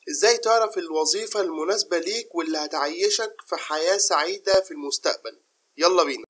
ازاي تعرف الوظيفة المناسبة ليك واللي هتعيشك في حياة سعيدة في المستقبل يلا بينا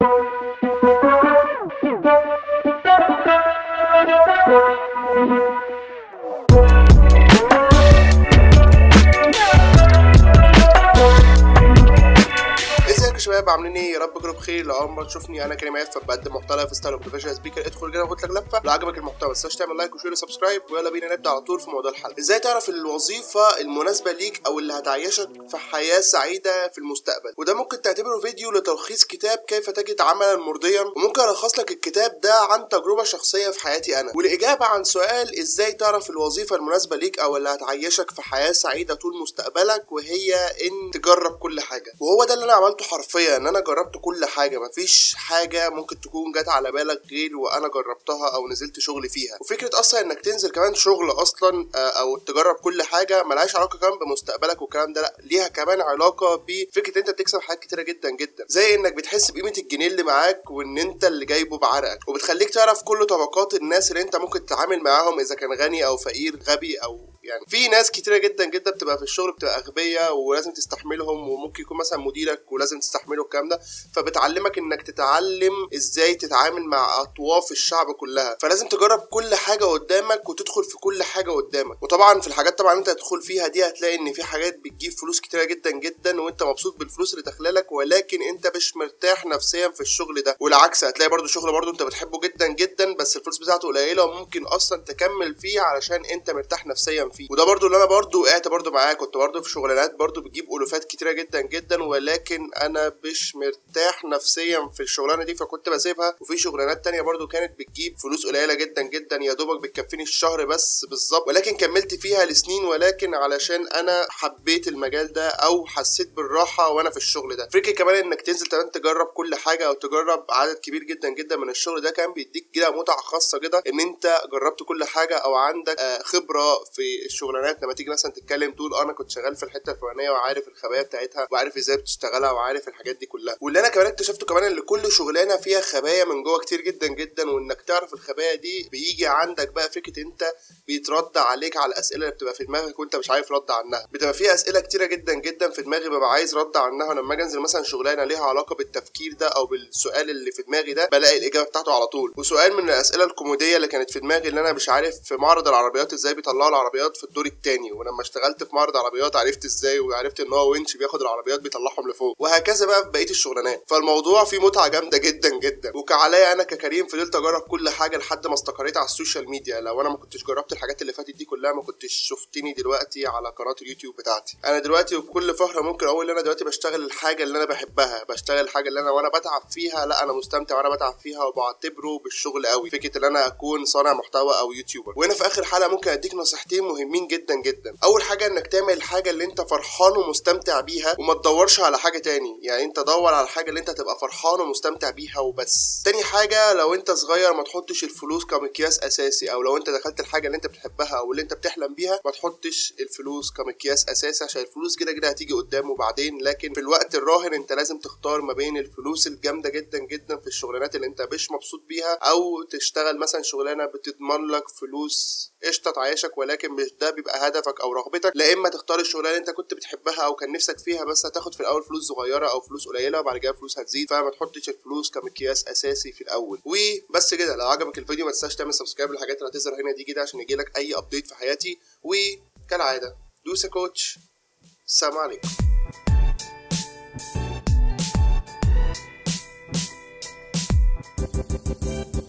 ازيكم يا شباب عاملين ايه يا رب تكونوا بخير لو اول مره تشوفني انا كريم عيف بقدم محتوى في ستايل موتيفيشن سبيكر ادخل كده وخد لك لفه لو عجبك المحتوى ما تنساش تعمل لايك وشير وسبسكرايب ويلا بينا نبدا على طول في موضوع الحلقه ازاي تعرف الوظيفه المناسبه ليك او اللي هتعيشك في حياه سعيده في المستقبل وده ممكن تعتبره فيديو لتلخيص كتاب كيف تجد عملا مرضيا وممكن الخص لك الكتاب ده عن تجربه شخصيه في حياتي انا والاجابه عن سؤال ازاي تعرف الوظيفه المناسبه ليك او اللي هتعيشك في حياه سعيده طول مستقبلك وهي ان تجرب كل حاجه وهو ده اللي انا عملته حرفيا ان انا جربت كل حاجه مفيش حاجه ممكن تكون جت على بالك غير وانا جربتها او نزلت شغل فيها وفكره اصلا انك تنزل كمان شغل اصلا آه، او تجرب كل حاجه ملهاش علاقه كمان بمستقبلك والكلام ده لا ليها كمان علاقه بفكره انت تكسب حاجات كتيره جدا جدا زي انك بتحس بقيمه الجنيه اللي معاك وان انت اللي جايبه بعرقك وبتخليك تعرف كل طبقات الناس اللي انت ممكن تتعامل معاهم اذا كان غني او فقير غبي او يعني في ناس كتيره جدا جدا بتبقى في الشغل بتبقى اغبياء ولازم تستحملهم وممكن يكون مثلا مديرك ولازم تستحمله الكلام ده فبتعلمك انك تتعلم ازاي تتعامل مع اطواف الشعب كلها فلازم تجرب كل حاجه قدامك وتدخل في كل حاجه قدامك وطبعا في الحاجات طبعا انت هتدخل فيها دي هتلاقي ان في حاجات بتجيب فلوس كتيره جدا جدا وانت مبسوط بالفلوس اللي داخلالك ولكن انت مش مرتاح نفسيا في الشغل ده والعكس هتلاقي برضو شغل برضو انت بتحبه جدا جدا بس الفلوس بتاعته قليله وممكن اصلا تكمل فيه علشان انت مرتاح نفسيا فيه وده برضو اللي انا برضو وقعت برضو معاه كنت برضو في شغلانات برضو بتجيب الوفات كتيره جدا جدا ولكن انا مش مرتاح نفسيا في الشغلانه دي فكنت بسيبها وفي شغلانات تانية برضو كانت بتجيب فلوس قليله جدا جدا يا دوبك بتكفيني الشهر بس بالظبط ولكن كملت فيها لسنين ولكن علشان انا حبيت المجال ده او حسيت بالراحه وانا في الشغل ده فكره كمان انك تنزل كمان تجرب كل حاجه او تجرب عدد كبير جدا جدا من الشغل ده كان بيديك كده متعه خاصه كده ان انت جربت كل حاجه او عندك آه، خبره في الشغلانات لما تيجي مثلا تتكلم تقول انا كنت شغال في الحته الفلانيه وعارف الخبايا بتاعتها وعارف ازاي بتشتغلها وعارف الحاجات دي كلها واللي انا كمان اكتشفته كمان ان كل شغلانه فيها خبايا من جوه كتير جدا جدا وانك تعرف الخبايا دي بيجي عندك بقى فكره انت بيترد عليك على الاسئله اللي بتبقى في دماغك وانت مش عارف رد عنها بتبقى في اسئله كتيره جدا جدا في دماغي ببقى عايز رد عنها ولما اجي انزل مثلا شغلانه ليها علاقه بالتفكير ده او بالسؤال اللي في دماغي ده بلاقي الاجابه بتاعته على طول وسؤال من الاسئله الكوميديه اللي كانت في دماغي اللي انا مش عارف في معرض العربيات ازاي بيطلعوا العربيات في الدور التاني ولما اشتغلت في معرض عربيات عرفت ازاي وعرفت ان هو winch بياخد العربيات بيطلعهم لفوق وهكذا بقى في بقيه الشغلانات فالموضوع فيه متعه جامده جدا جدا وكعليا انا ككريم فضلت اجرب كل حاجه لحد ما استقريت على السوشيال ميديا لو انا ما كنتش جربت الحاجات اللي فاتت دي كلها ما كنتش شفتني دلوقتي على قناه اليوتيوب بتاعتي انا دلوقتي وبكل فخر ممكن اقول ان انا دلوقتي بشتغل الحاجه اللي انا بحبها بشتغل الحاجه اللي انا وانا بتعب فيها لا انا مستمتع وانا بتعب فيها وبعتبره بالشغل قوي فكره ان انا اكون صانع محتوى او يوتيوبر وهنا في اخر حلقه ممكن اديك نصيحتين مهمين جدا جدا اول حاجه انك تعمل الحاجه اللي انت فرحان ومستمتع بيها وما تدورش على حاجه تاني يعني انت دور على الحاجه اللي انت تبقى فرحان ومستمتع بيها وبس تاني حاجه لو انت صغير ما تحطش الفلوس كمقياس اساسي او لو انت دخلت الحاجه اللي انت بتحبها او اللي انت بتحلم بيها ما تحطش الفلوس كمقياس اساسي عشان الفلوس كده كده هتيجي قدام وبعدين لكن في الوقت الراهن انت لازم تختار ما بين الفلوس الجامده جدا جدا في الشغلانات اللي انت مش مبسوط بيها او تشتغل مثلا شغلانه بتضمن لك فلوس قشطه تعيشك ولكن مش ده بيبقى هدفك او رغبتك لا اما تختار الشغلانه اللي انت كنت بتحبها او كان نفسك فيها بس هتاخد في الاول فلوس صغيره او فلوس قليله وبعد كده فلوس هتزيد فما تحطش الفلوس كمقياس اساسي في الاول وبس كده لو عجبك الفيديو ما تنساش تعمل سبسكرايب للحاجات اللي هتظهر هنا دي كده عشان يجيلك اي ابديت في حياتي وكالعاده دوس يا كوتش السلام عليكم